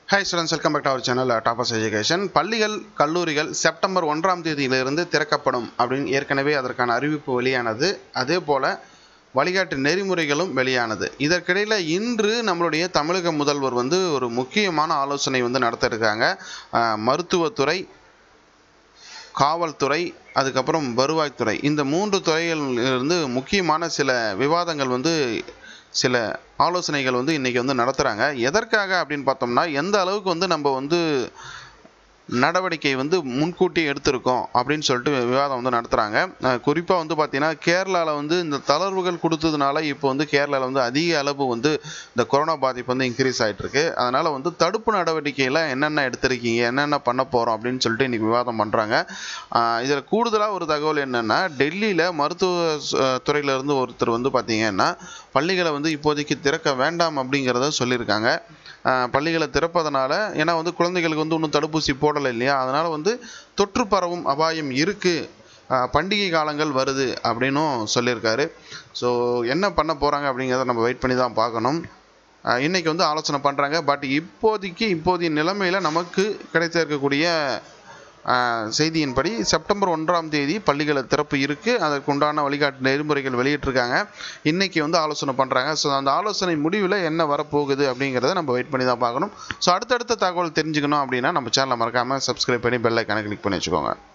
hi students welcome back to our channel toppers education பள்ளிகள் கல்லூரிகள் September ஒன்றாம் தேதியிலிருந்து திறக்கப்படும் அப்படின்னு ஏற்கனவே அதற்கான அறிவிப்பு வெளியானது அதே போல் வழிகாட்டு நெறிமுறைகளும் வெளியானது இதற்கிடையில் இன்று நம்மளுடைய தமிழக முதல்வர் வந்து ஒரு முக்கியமான ஆலோசனை வந்து நடத்த இருக்காங்க அஹ், மருத்துவத்துறை காவல்துறை அதுக்கப்புறம் வருவாய்த்துறை இந்த மூன்று துறைகளிலிருந்து முக்கியமான சில விவாதங்கள் வந்து சில ஆலோசனைகள் வந்து இன்றைக்கி வந்து நடத்துகிறாங்க எதற்காக அப்படின்னு பார்த்தோம்னா எந்த அளவுக்கு வந்து நம்ம வந்து நடவடிக்கை வந்து முன்கூட்டி எடுத்திருக்கோம் அப்படின்னு சொல்லிட்டு விவாதம் வந்து நடத்துகிறாங்க குறிப்பாக வந்து பார்த்தீங்கன்னா கேரளாவில் வந்து இந்த தளர்வுகள் கொடுத்ததுனால இப்போ வந்து கேரளாவில் வந்து அதிக அளவு வந்து இந்த கொரோனா பாதிப்பு வந்து இன்க்ரீஸ் ஆகிட்டு இருக்கு அதனால் வந்து தடுப்பு நடவடிக்கையில் என்னென்ன எடுத்திருக்கீங்க என்னென்ன பண்ண போகிறோம் அப்படின்னு சொல்லிட்டு இன்றைக்கி விவாதம் பண்ணுறாங்க இதில் கூடுதலாக ஒரு தகவல் என்னென்னா டெல்லியில் மருத்துவ அஹ், துறையில இருந்து ஒருத்தர் வந்து பார்த்தீங்கன்னா பள்ளிகளை வந்து இப்போதைக்கு திறக்க வேண்டாம் அப்படிங்கிறத சொல்லியிருக்காங்க அஹ், பள்ளிகளை திறப்பதனால ஏன்னா வந்து குழந்தைகளுக்கு வந்து இன்னும் தடுப்பூசி போடலை இல்லையா அதனால் வந்து தொற்று பரவும் அபாயம் இருக்குது பண்டிகை காலங்கள் வருது அப்படின்னும் சொல்லியிருக்காரு ஸோ என்ன பண்ண போகிறாங்க அப்படிங்கிறத நம்ம வெயிட் பண்ணி தான் பார்க்கணும் அஹ், இன்னைக்கு வந்து ஆலோசனை பண்ணுறாங்க பட் இப்போதைக்கு இப்போதைய நிலைமையில் நமக்கு கிடைத்த இருக்கக்கூடிய அஹ், செய்தியின்படி செப்டம்பர் ஒன்றாம் தேதி பள்ளிகளை திறப்பு இருக்குது அதற்குண்டான வழிகாட்டு நெறிமுறைகள் வெளியிட்டிருக்காங்க இன்னைக்கு வந்து ஆலோசனை பண்ணுறாங்க ஸோ அந்த ஆலோசனை முடிவில் என்ன வரப்போகுது அப்படிங்கிறத நம்ம வெயிட் பண்ணி தான் பார்க்கணும் ஸோ அடுத்தடுத்த தகவல் தெரிஞ்சுக்கணும் அப்படின்னா நம்ம சேனலை மறக்காமல் சப்ஸ்கிரைப் பண்ணி பெல் ஐக்கானை கிளிக் பண்ணி வச்சுக்கோங்க